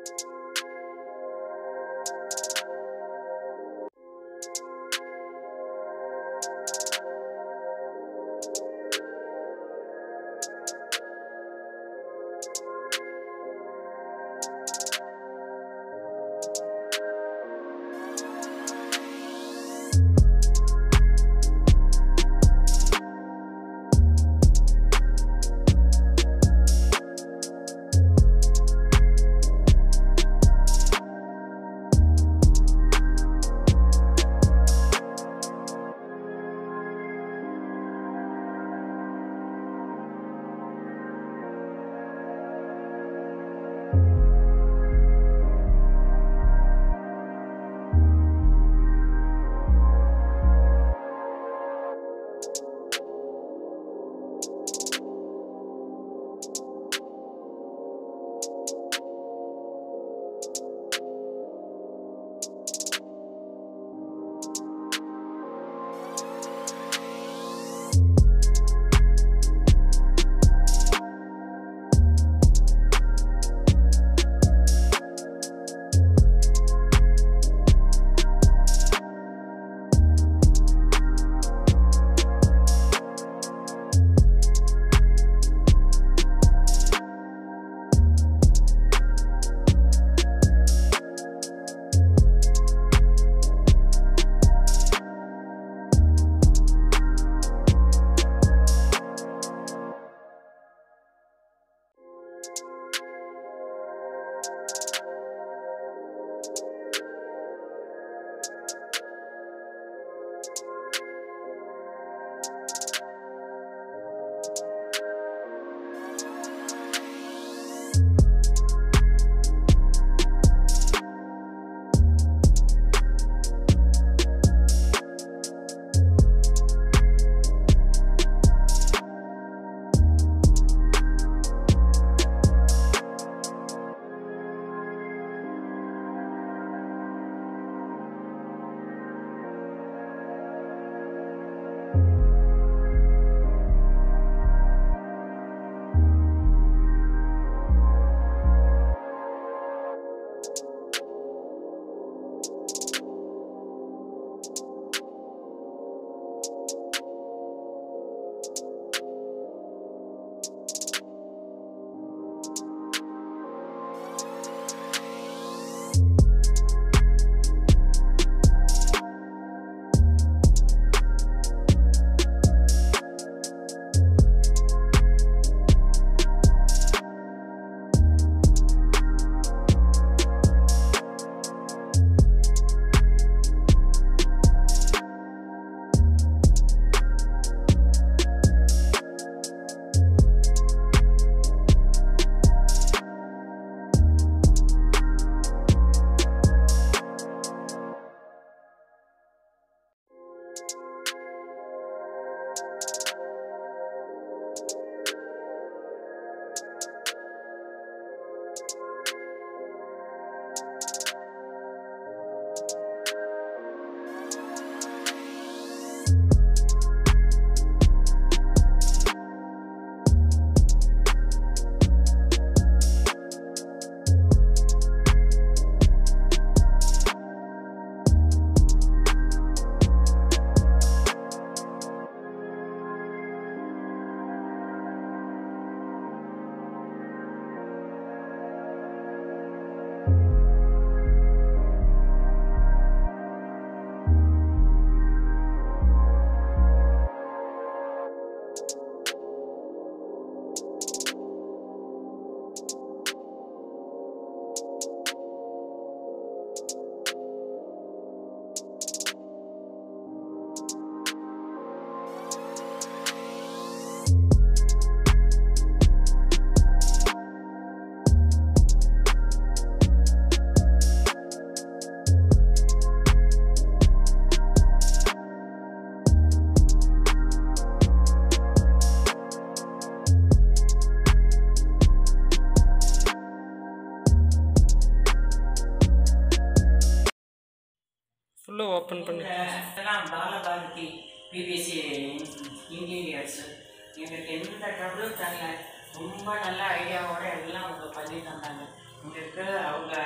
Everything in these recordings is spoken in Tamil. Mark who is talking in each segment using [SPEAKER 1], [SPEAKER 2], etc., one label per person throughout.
[SPEAKER 1] ஃபுல்லாக ஓப்பன் பண்ணி
[SPEAKER 2] இதெல்லாம் பாலபாரதி பிபிசி இன்ஜினியர்ஸ் எங்களுக்கு எந்த ட்ரபிளும் தரல ரொம்ப நல்ல ஐடியாவோட எல்லாம் அவங்க பண்ணி தந்தாங்க உங்களுக்கு அவங்க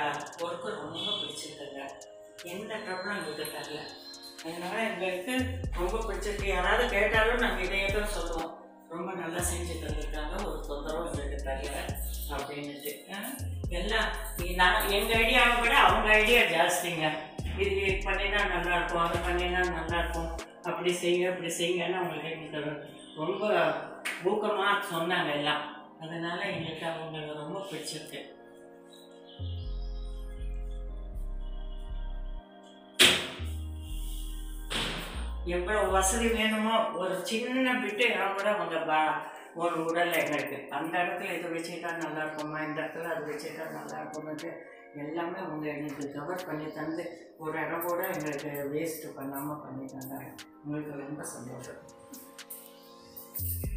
[SPEAKER 2] எந்த ட்ரபிளும் எங்களுக்கு தரல அதனால எங்களுக்கு ரொம்ப பிடிச்சிருக்கு யாராவது கேட்டாலும் நாங்கள் இதையே தான் சொல்லுவோம் ரொம்ப நல்லா செஞ்சு தந்திருக்காங்க ஒரு தொந்தரவும் எங்களுக்கு தரல அப்படின்னுட்டு ஆ? எல்லாம் இ- நான் எங்கள் ஐடியாவை விட அவங்க ஐடியா ஜாஸ்திங்க இது பண்ணினா நல்லா இருக்கும் அதை பண்ணினா நல்லா இருக்கும் அப்படி செய்யுங்க இப்படி செய்யுங்கன்னு அவங்களுக்கு எங்களுக்கு ரொம்ப ஊக்கமாக சொன்னாங்க எல்லாம் அதனால எங்களுக்கு அவங்களுக்கு ரொம்ப பிடிச்சிருக்கு எவ்வளவு வசதி வேணுமோ ஒரு சின்ன பிட்டு இடம் கூட அவங்க பா ஒரு உடல் எங்களுக்கு அந்த இடத்துல இது வச்சுக்கிட்டா நல்லா இருக்குமா இந்த இடத்துல அது வச்சுக்கிட்டா நல்லா இருக்கும்னுட்டு எல்லாமே அவங்க எங்களுக்கு கவர் பண்ணி தந்து ஒரு இடம் கூட எங்களுக்கு வேஸ்ட் பண்ணாமல் பண்ணி தந்தாங்க உங்களுக்கு ரொம்ப சந்தோஷம்